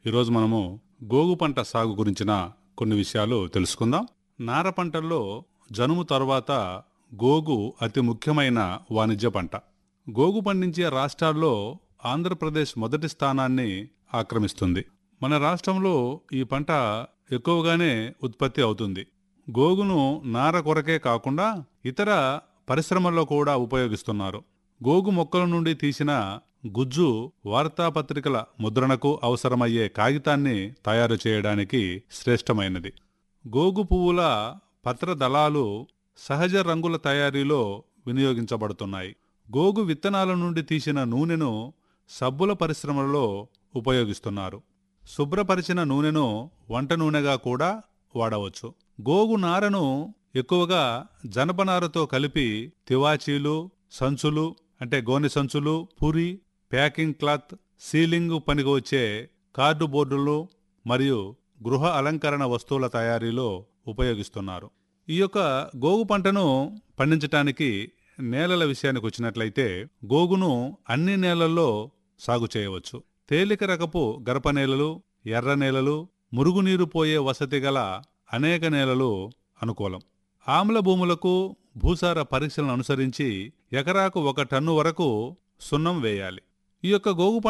ఈరోజు మనము గోగు పంట సాగు గురించిన కొన్ని విషయాలు తెలుసుకుందాం నార పంటల్లో జనుము తర్వాత గోగు అతి ముఖ్యమైన వాణిజ్య పంట గోగు పండించే రాష్ట్రాల్లో ఆంధ్రప్రదేశ్ మొదటి స్థానాన్ని ఆక్రమిస్తుంది మన రాష్ట్రంలో ఈ పంట ఎక్కువగానే ఉత్పత్తి అవుతుంది గోగును నార కొరకే కాకుండా ఇతర పరిశ్రమల్లో కూడా ఉపయోగిస్తున్నారు గోగు మొక్కల నుండి తీసిన గుజ్జు వార్తాపత్రికల ముద్రణకు అవసరమయ్యే కాగితాన్ని తయారు చేయడానికి శ్రేష్టమైనది గోగు పువ్వుల పత్రదళాలు సహజ రంగుల తయారీలో వినియోగించబడుతున్నాయి గోగు విత్తనాల నుండి తీసిన నూనెను సబ్బుల పరిశ్రమలలో ఉపయోగిస్తున్నారు శుభ్రపరిచిన నూనెను వంట నూనెగా కూడా వాడవచ్చు గోగు నారను ఎక్కువగా జనపనారతో కలిపి తివాచీలు సంచులు అంటే గోనె సంచులు పురి ప్యాకింగ్ క్లాత్ సీలింగ్ పనికి వచ్చే కార్డు బోర్డులు మరియు గృహ అలంకరణ వస్తువుల తయారీలో ఉపయోగిస్తున్నారు ఈ యొక్క గోగు పంటను పండించటానికి నేలల విషయానికి వచ్చినట్లయితే గోగును అన్ని నేలల్లో సాగు చేయవచ్చు తేలిక రకపు గరప నేలలు ఎర్ర నేలలు మురుగునీరు పోయే వసతి గల అనేక నేలలు అనుకూలం ఆమ్ల భూములకు భూసార పరీక్షలను అనుసరించి ఎకరాకు ఒక టన్ను వరకు సున్నం వేయాలి ఈ యొక్క గోగు పంట